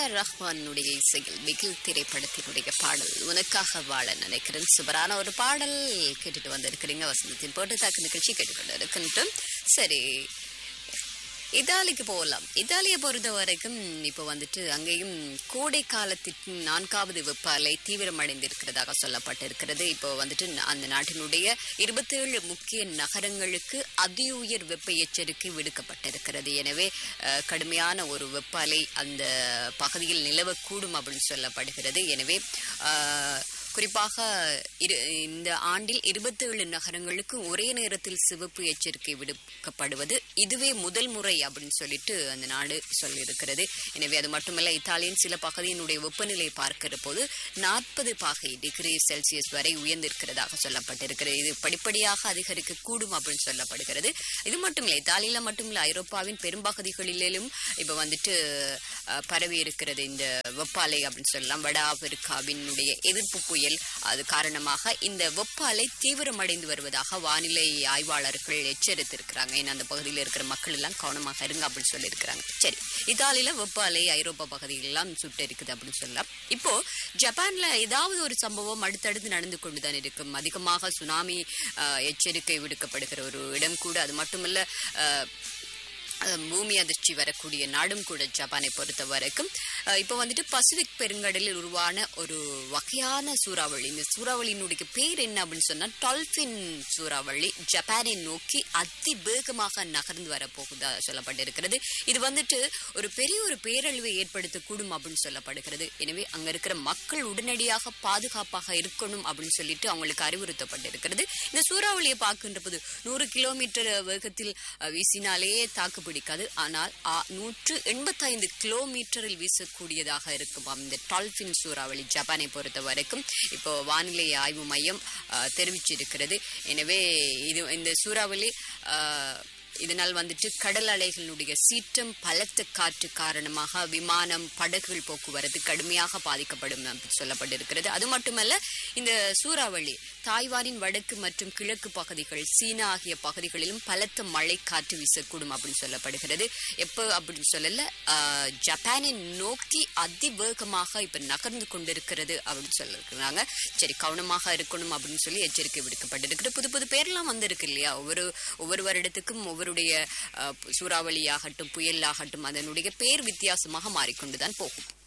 R ரஹ்மானுடைய இசையில் பிகில் திரைப்படத்தினுடைய பாடல் உனக்காக வாழ நினைக்கிறேன் சூப்பரான ஒரு பாடல் கேட்டுட்டு வந்திருக்கிறீங்க வசந்தத்தின் போட்டு தாக்கு நிகழ்ச்சி கேட்டுக்கொண்டு இருக்கின்றோம் சரி இத்தாலிக்கு போகலாம் இத்தாலியை பொறுத்த வரைக்கும் இப்போ வந்துட்டு அங்கேயும் கோடை காலத்திற்கு நான்காவது வெப்ப அலை தீவிரமடைந்திருக்கிறதாக சொல்லப்பட்டிருக்கிறது இப்போ வந்துட்டு அந்த நாட்டினுடைய இருபத்தேழு முக்கிய நகரங்களுக்கு அதி உயர் வெப்ப எச்சரிக்கை விடுக்கப்பட்டிருக்கிறது எனவே அஹ், கடுமையான ஒரு வெப்ப அலை அந்த பகுதியில் நிலவக்கூடும் அப்படின்னு சொல்லப்படுகிறது எனவே அஹ், குறிப்பாக இரு இந்த ஆண்டில் இருபத்தேழு நகரங்களுக்கு ஒரே நேரத்தில் சிவப்பு எச்சரிக்கை விடுக்கப்படுவது இதுவே முதல் முறை அப்படின்னு சொல்லிட்டு அந்த நாடு சொல்லியிருக்கிறது எனவே அது மட்டுமல்ல இத்தாலியின் சில பகுதியினுடைய வெப்பநிலை பார்க்கிற போது நாற்பது பாகை டிகிரி செல்சியஸ் வரை உயர்ந்திருக்கிறதாக சொல்லப்பட்டிருக்கிறது இது படிப்படியாக அதிகரிக்க கூடும் அப்படின்னு சொல்லப்படுகிறது இது மட்டும் இல்லை இத்தாலியில மட்டும் இல்லை ஐரோப்பாவின் பெரும்பகுதிகளிலும் இப்போ வந்துட்டு அஹ், பரவி இருக்கிறது இந்த வெப்ப அலை அப்படின்னு சொல்லலாம் வட ஆப்பிரிக்காவினுடைய எதிர்ப்பு புயல் அது காரணமாக இந்த வெப்ப அலை தீவிரமடைந்து வருவதாக வானிலை ஆய்வாளர்கள் எச்சரித்திருக்கிறாங்க ஏன்னா அந்த பகுதியில் இருக்கிற மக்கள் எல்லாம் கவனமாக இருங்க அப்படின்னு சொல்லியிருக்கிறாங்க சரி இத்தாலியில வெப்ப அலை ஐரோப்பா பகுதிகளெல்லாம் சுட்டு இருக்குது அப்படின்னு சொல்லலாம் இப்போ ஜப்பான்ல ஏதாவது ஒரு சம்பவம் அடுத்தடுத்து நடந்து கொண்டுதான் இருக்கும் அதிகமாக சுனாமி அஹ், எச்சரிக்கை விடுக்கப்படுகிற ஒரு இடம் கூட அது மட்டுமல்ல அஹ், அஹ் பூமி அதிர்ச்சி வரக்கூடிய நாடும் கூட ஜப்பானை பொறுத்த வரைக்கும் அஹ் இப்போ வந்துட்டு பசிபிக் பெருங்கடலில் உருவான ஒரு வகையான சூறாவளி இந்த சூறாவளியினுடைய பேர் என்ன அப்படின்னு சொன்னா டால்பின் சூறாவளி ஜப்பானை நோக்கி அதி வேகமாக நகர்ந்து வரப்போகுதா சொல்லப்பட்டிருக்கிறது இது வந்துட்டு ஒரு பெரிய ஒரு பேரழிவை ஏற்படுத்தக்கூடும் அப்படின்னு சொல்லப்படுகிறது எனவே அங்க இருக்கிற மக்கள் உடனடியாக பாதுகாப்பாக இருக்கணும் அப்படின்னு சொல்லிட்டு அவங்களுக்கு அறிவுறுத்தப்பட்டிருக்கிறது இந்த சூறாவளியை பார்க்கின்ற போது நூறு கிலோமீட்டர் வேகத்தில் அஹ், வீசினாலே தாக்கு பிடிக்காது ஆனால் ஆ, நூற்று எண்பத்தைந்து கிலோமீட்டரில் வீசக்கூடியதாக இருக்கும் இந்த டால்பின் சூறாவளி ஜப்பானை பொறுத்த வரைக்கும் இப்போ வானிலை ஆய்வு மையம் அஹ், தெரிவிச்சிருக்கிறது எனவே இது இந்த சூறாவளி அஹ், இதனால் வந்துட்டு கடல் அலைகளுடைய சீற்றம் பலத்த காற்று காரணமாக விமானம் படகுகள் போக்குவரத்து கடுமையாக பாதிக்கப்படும் அப்படின்னு சொல்லப்பட்டிருக்கிறது அது மட்டுமல்ல இந்த சூறாவளி தாய்வானின் வடக்கு மற்றும் கிழக்கு பகுதிகள் சீனா ஆகிய பகுதிகளிலும் பலத்த மழை காற்று வீசக்கூடும் அப்படின்னு சொல்லப்படுகிறது எப்போ அப்படின்னு சொல்லல ஆஹ், ஜப்பானை நோக்கி அதிவேகமாக இப்ப நகர்ந்து கொண்டிருக்கிறது அப்படின்னு சொல்லிருக்கிறாங்க சரி கவனமாக இருக்கணும் அப்படின்னு சொல்லி எச்சரிக்கை விடுக்கப்பட்டிருக்கிறது புது புது பேர்லாம் வந்திருக்கு இல்லையா ஒவ்வொரு ஒவ்வொரு வருடத்துக்கும் ஒவ்வொருடைய ஆஹ், சூறாவளி ஆகட்டும் புயல் ஆகட்டும் அதனுடைய பேர் வித்தியாசமாக மாறிக்கொண்டுதான் போகும்